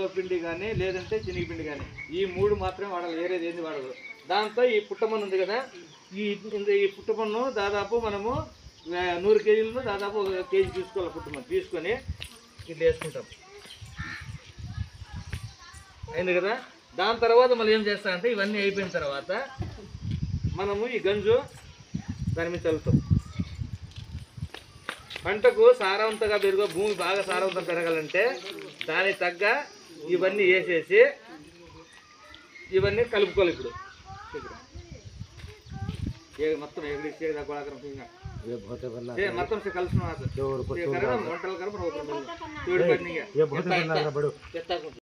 పిండి కానీ లేదంటే శనగపిండి కానీ ఈ మూడు మాత్రమే వాడాలి వేరేది ఏంది వాడదు దాంతో ఈ పుట్టమన్ను ఉంది కదా ఈ ఇంద- ఈ పుట్టమన్ను దాదాపు మనము ఆ, నూరు కేజీలను దాదాపు ఒక కేజీ తీసుకోవాలి పుట్టమన్ను తీసుకొని ఇట్లా వేసుకుంటాం అయింది కదా దాని తర్వాత మళ్ళీ ఏం చేస్తామంటే ఇవన్నీ అయిపోయిన తర్వాత మనము ఈ గంజు దాని మీద చల్లుతాం పంటకు సారవంతంగా పెరుగు భూమి బాగా సారవంతం పెరగాలంటే దానికి తగ్గ ఇవన్నీ వేసేసి ఇవన్నీ కలుపుకోవాలి ఇప్పుడు ఇక్కడ. ఏ- మొత్తం ఎగిరిస్తే గోళాకరం పింగా. ఏ, మొత్తం కలిసిన వంటలు కరం ఎత్తాకు